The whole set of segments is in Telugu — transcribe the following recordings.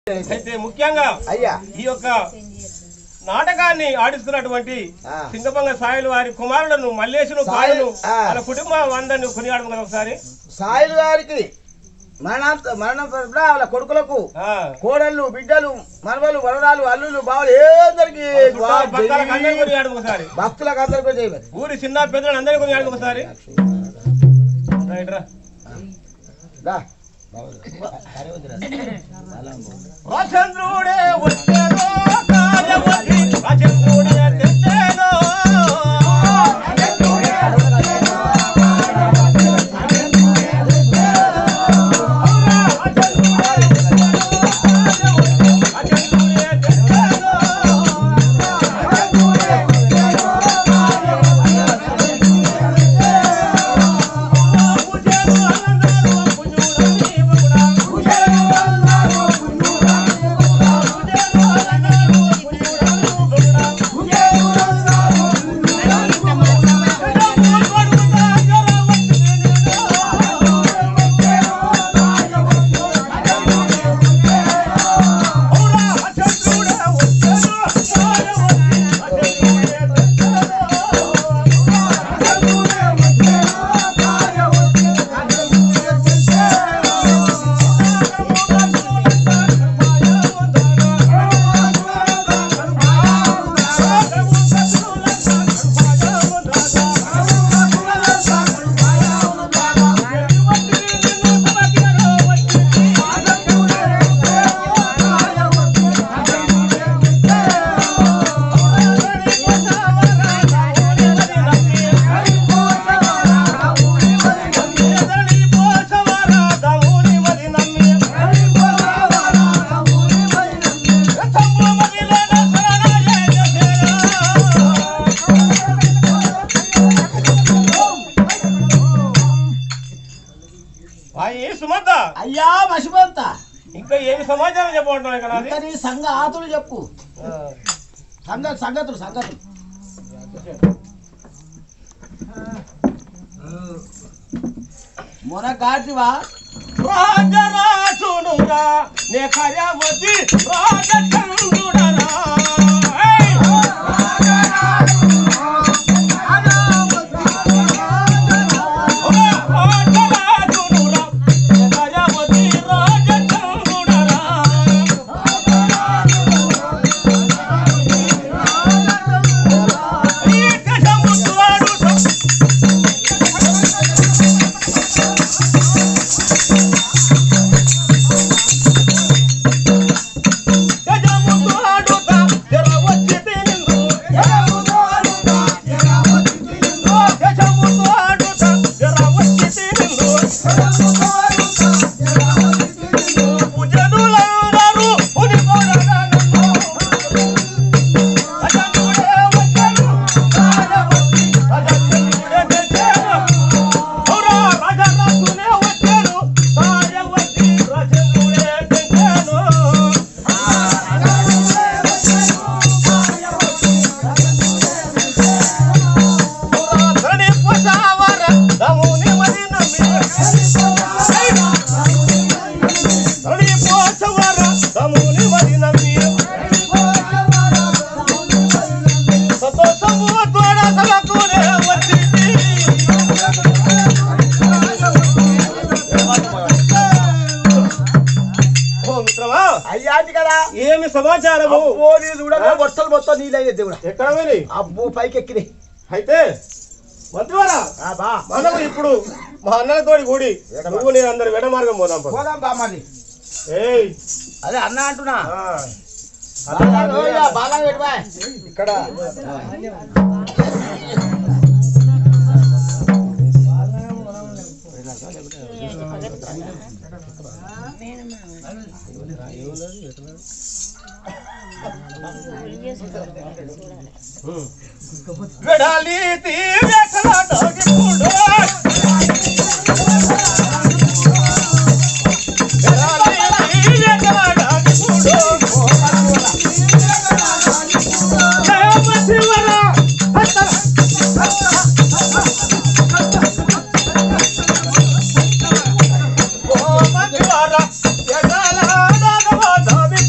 అయితే ముఖ్యంగా అయ్యా ఈ యొక్క నాటకాన్ని ఆడిస్తున్నటువంటి ఆ. సింగపంగ సాయిలు వారి కుమారులను మల్లేశును సాయి- కాయలు ఆ. వాళ్ళ కుటుంబం అందరిని కొనియాడమని ఒకసారి సాయిల్ గారికి మరణాంత మరణం తరపున వాళ్ళ కొడుకులకు ఆ. కోడళ్ళు బిడ్డలు మనవలు వరరాలు అల్లులు బావలు అందరికి చుట్టాలు, పక్కలకు అందరిని కొనియాడము ఒకసారి భక్తులకు అందరికీ చేయమని ఊరి చిన్న పెద్దలను అందరిని కొనియాడము ఒకసారి రైట్ రా దా. రాచంద్రుడే వచ్చారో కార్యవతి రాచంద్రుడే తెచ్చారో రాచంద్రుడే తెచ్చారో అయ్యి సుమంత అయ్యా మసిమంత ఇంకా ఏమి సమాచారం చెప్పమంటున్నావు ఇక్కడ నాది? ఇంకా నీ సంఘ ఆతులు చెప్పు సంగ సంగతులు సంగతులు మొన కాటివా రాజరాజునురా నే కర్యావతి రాజచంద్రుడరా ఏయ్! రాజరాజునురా నే కర్యావతి రాజచంద్రుడరా ఈ దేశముద్వాడు గజముద్వాడుతా తెరవచ్చి తినిందు గజముద్వాడుతా తెరవచ్చి తినిందు జనులందరూ ఉనికొనగనను. అజనుడే వచ్చెను, రాజవతి, అజనుడే తెచ్చెను. ఔరా, రాజరాజునే వచ్చెను, రాజవతి, రాజనుడే తెచ్చెను. ధరణి పోసావర, దముని మరి నమ్మి. ధరణి పోసవర, దముని మరి నమ్మి. సంతోషము తోడ సలకునే వచ్చింది. ఓ మిత్రమా అయ్యాది కదా ఏమి సమాచారము అబ్బో నీ చూడగా బొట్టలు మొత్తం నీళ్ళయ్యే దేవుడా ఎక్కడ పోయి అబ్బో పైకి ఎక్కినాయి అయితే మంత్రివారా ఆ బా మనము ఇప్పుడు మా అన్నలతోటి కూడి నువ్వు నేను అందరు వెడ మార్గం పోదాం పద. పోదాం బా మరి ఏయ్ అదే అన్న అంటున్నా ఆ. ఓయ్యా, బాగా పెట్టువా ఇక్కడ వెడాలి తీవ్రకలాడగిపుడు. వెడాలి తీవ్రకలాడగిపుడు. రామ శివర హస్తర. ఓ మంచివార, ఎడాల నాగవ దావి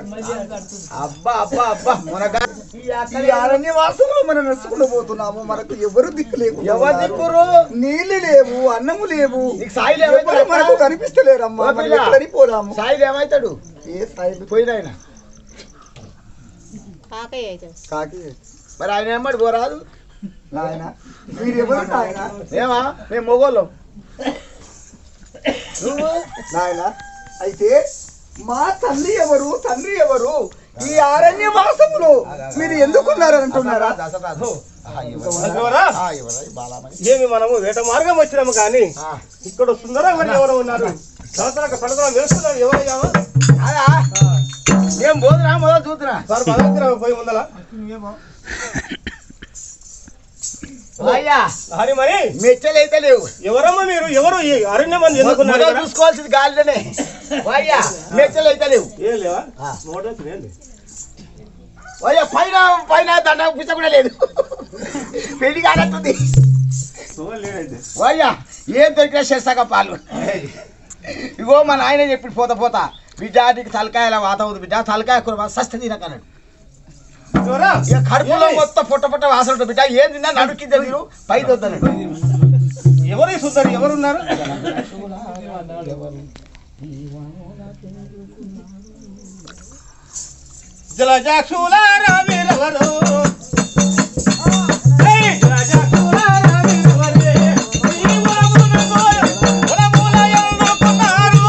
అబ్బా అబ్బా అబ్బా మునగా ఈ అరణ్య వాసంలో మనం నడుచుకుంటూ పోతున్నాము మనకు ఎవరు దిక్కు లేవు ఎవరు దిక్కురు నీళ్లు లేవు అన్నము లేవు నీకు సాయిలు ఎవరు మనకు ఏమైతాడు కనిపిస్తలేరమ్మా ఓ మనం పిల్ల. ఎక్కడికి పోదాము సాయిలు ఏమైతాడు ఏ స్థాయి పోయినాయన కాకయ్య అయితే కాకి మరి ఆయన ఏమడి పోరాదు నాయన మీరు ఎవరు నాయన ఏమా మేము మొగోళ్ళం నువ్వు నాయన అయితే మా తండ్రి ఎవరు తండ్రి ఎవరు ఈ అరణ్య వాసములో మీరు ఎందుకున్నారు అంటున్నారా దసరాజు ఎవరా? ఏమి మనము వేట మార్గం వచ్చినాము కానీ ఇక్కడ సుందర మరి ఎవరు ఉన్నారు సంవత్సరాల పడకలు తెలుస్తున్నారు ఎవరయ్యావా అదా నేను పోతున్నా మొదలు చూస్తున్నా సార్ భగవంతురావు పోయి ముందల అయ్యా హరి మరి మెచ్చలు అయితే లేవు ఎవరమ్మా మీరు ఎవరు ఈ అరణ్యం మంది ఎందుకున్నారు మొదలు ఇక్కడ? చూసుకోవాల్సింది గాలిలోనే అయ్యా మెచ్చలు అయితే లేవు ఏం లేవా ఆ. మోటార్ ఏంది అయ్యా పైన పైన దండ పిచ్చ కూడా లేదు పెళ్లి కానట్టుంది చూడ లేదైతే అయ్యా ఏం దొరికినా చేస్తాక పాలు ఇగో మా నాయన చెప్పి పోతా పోతా బిడ్డ నీకు తలకాయల వాత అవుతుంది బిడ్డ తలకాయ కూర సస్త తినకన్నాడు ఎవరా? ఇక కడుపులో ఏమి? మొత్తం పొట్ట పొట్ట వాసన ఉంటుంది బిడ్డ ఏం తిన్నా నడుక్కిందే మీరు పై వద్దన్నాడు ఎవరు ఈ సుందరి ఎవరున్నారు జలజాక్షులారా వీరెవరు? ఏయ్! జలజాక్షులారా వీరెవరే? ఈ ఉలమునకు ఉలముల ఎందుకున్నారు?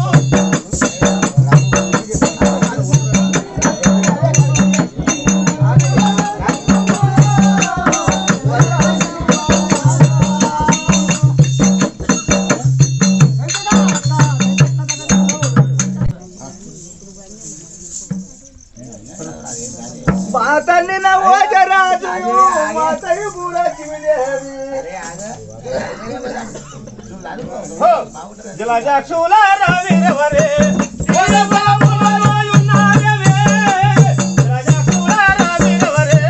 మా తల్లి నవోజరాజు మా తల్లి బూరచిమిదేవి హో! జలజాక్షులారా వీరెవరే? ఉలములలో ఉన్నారవే? జలజాక్షులారా వీరెవరే?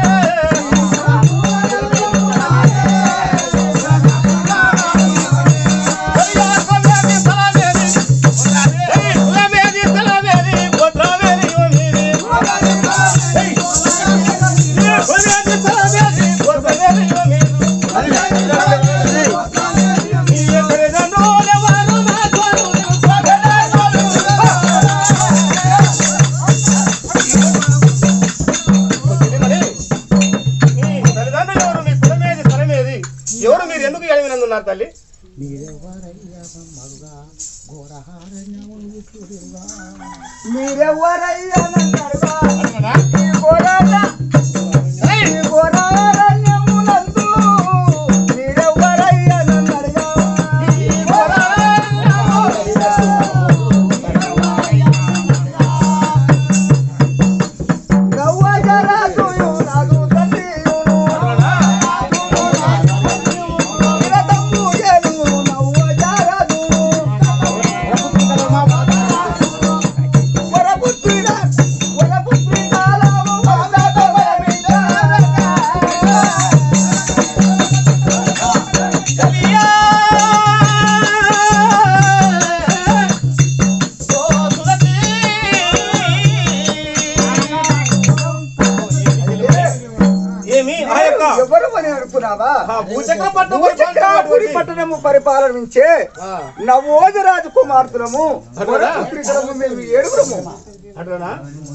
ఎవరు మీరు ఎందుకు ఎడవినందున్నారు తల్లి మీరెవరయ్యా నన్నరుగా? ఈ ఘోరాల- ఈ ఘోరారణ్యమునందు మీరెవరయ్యా నన్నరుగా? ఈ ఘోరారణ్యమునందు నవ్వజరాజుయు నాదు తండ్రియును. నిరతమ్ముయను నవ్వజరాజును. వరపుత్రిన వరపుత్రికాలము వాదత వరమిదారక. ఏమి ఆ యొక్క ఎవరు అని అనుకున్నావా ఆ భూచక్ర పట్టు భూచక్రాపురి పట్టణము పరిపాలనించే ఆ, నవోజరాజు కుమార్తెలము అటురా. వరపుత్రికలము మేము ఏడుగురము అటునా?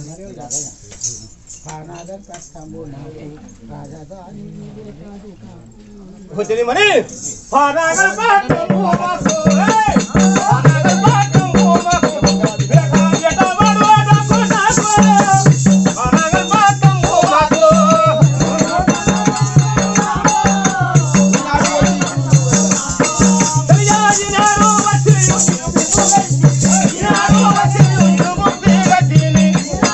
వచ్చింది మరి పానాగల్ పట్టు భూమకు, ఏయ్! పానాగల్ పట్టు భూమకు, వేకాంజట బడువడకు నాకు. పానాగల్ పట్టు భూమకు. తెలియాజినారు వచ్చి ఈనాడు వచ్చి ముక్తి గట్టిని.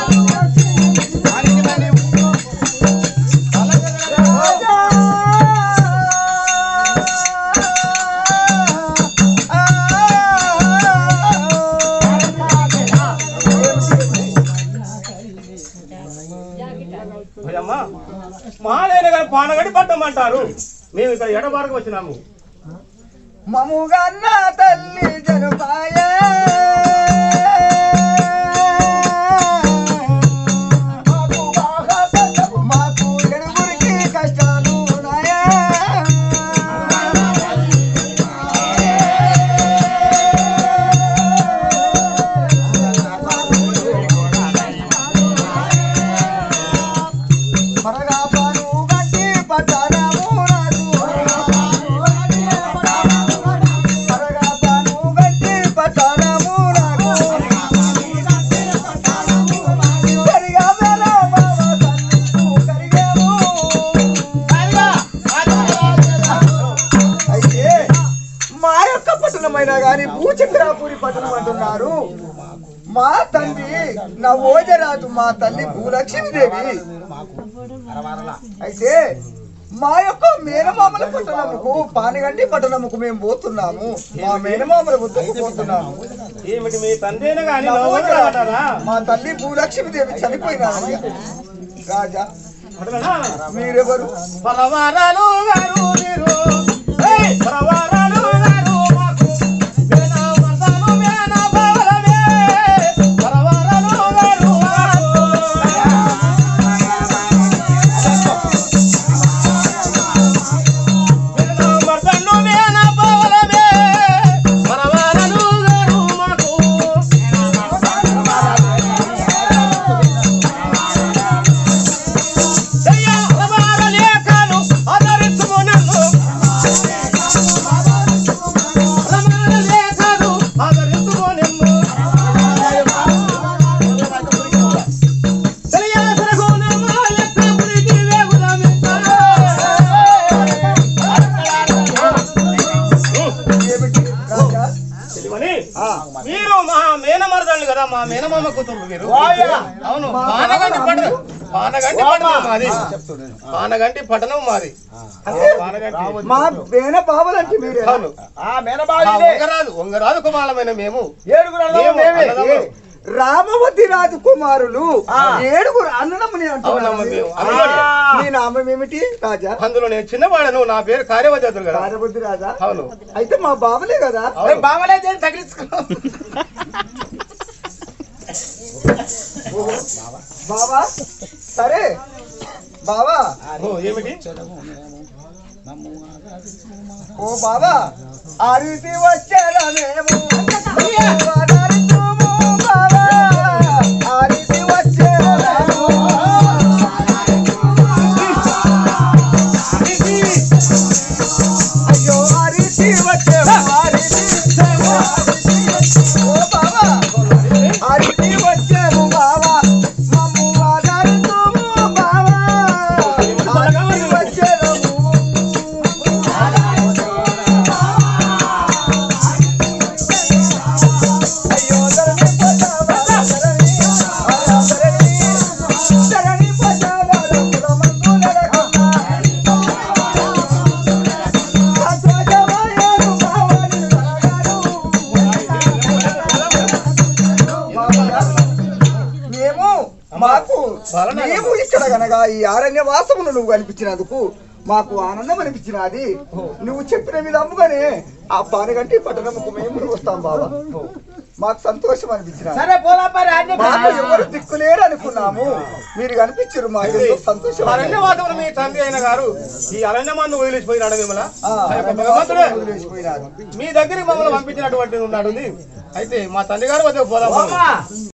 భయమ్మా మాలైన కానీ పానగడి పట్టమంటారు మేము ఇక్కడ ఎడబారకు వచ్చినాము మముగన్న తల్లి జనపాయ పట్టణము నాకు త్వరగా పాను గట్టి పట్టణము నాకు కరిగా వేళ మామ తల్లికు కరిగాము అయితే మా యొక్క పట్టణమైనా గాని భూచక్రాపురి పట్టణం అంటున్నారు మా తండ్రి నా ఓజరాజు మా తల్లి భూలక్ష్మీదేవి అయితే మా యొక్క మేనమామల పట్టణముకు పానిగంటి పట్టణముకు మేము పోతున్నాము మా మేనమామల వద్దకు పోతున్నాము ఏమిటి మీ తండ్రినే కానీ నా లోపలికి ఓజరాజు, రావటారా? మా తల్లి భూలక్ష్మీదేవి చనిపోయినారు రాజా అడగనా? మీరెవరు పరవారాలు గారు మీరు ఏయ్! పరవారాలు గారు మాకు మేనా మరదలు మేనా బావలమే. పరవారాలు గారు మాకు. మేనా మరదలు మేనా బావలమే. పరవారాలు గారు మాకు. దయ్యా పరవార లేఖలు ఆదరించుము నన్ను. పరవార లేఖలు ఆదరించుము నిన్ను. తెలియాల్సిన గుణమా లెక్క గురికి వేగుదామింత. ఏమిటి రాజా తెలివని ఆ, మీరు మా మేనమరదళ్ళు కదా మా మేనమామ కూతురు మీరు ఓయా. అవును పానగంటి పట్టణం పానగంటి పట్టణం మాది పానగంటి పట్టణం మాది పానగంటి మా వేన బావలంటే మీరే అవును ఆ ఆ మేనబావి ఉంగరాదు ఉంగరాదు కుమారమైన మేము ఏడుగురు అన్నదమ్ములు మేము మేమే. అన్నదమ్ములు. రామవతి రాజు కుమారులు ఆ. ఏడుగురు అన్నదమ్ముని అవునమ్మ అంటున్నారు మేము ఆ. అందులో- మీ నామం ఏమిటి రాజా అందులో నేను చిన్నవాడను నా పేరు కార్యవద్దులు కదా రాజబుద్ధి రాజా అవును అయితే మా బావలే కదా ఏ బావలే దేని తగిలించుకో బావా సరే బావా ఓ ఏమిటి ఓ బావా అరిసి వచ్చారా మేము అరితుము బావా అరిసి వచ్చారా అయ్యో అరిసి వచ్చాము అరిసి ఓ బావా అరిసి వచ్చాము బావా మమ్ము ఆదరితుము బావా అరిసి వచ్చాము అయ్యో ధరణి పదావా ధరణి ఆ ధరణి ధరణి పదావా రఘురమంతులరకున్నా సంతోషమాయను భావని సాగరు మేము మాకు మేము ఇక్కడ గనక ఈ అరణ్య వాసమును నువ్వు కనిపించినందుకు మాకు ఆనందం అనిపించినది నువ్వు చెప్పిన విధముగానే ఆ పానగంటి పట్టణముకు మేము వస్తాం బాబా మాకు సంతోషం అనిపించినది సరే పోదాం మరి అన్ని మాకు ఎవరు దిక్కులేరు అనుకున్నాము మీరు కనిపించారు మాకు ఎంతో సంతోషం అరణ్యవాసములు మీ తండ్రి అయిన గారు ఈ అరణ్యమాన్ని వదిలేసిపోయినాడు మిమ్మల్ని ఆ, ఆ యొక్క భగవంతుడే వదిలేసిపోయినారు. మీ దగ్గరికి మమ్మల్ని పంపించినటువంటి ఉన్నాడు అయితే మా తండ్రి గారు వద్ద పోదాం పోమా.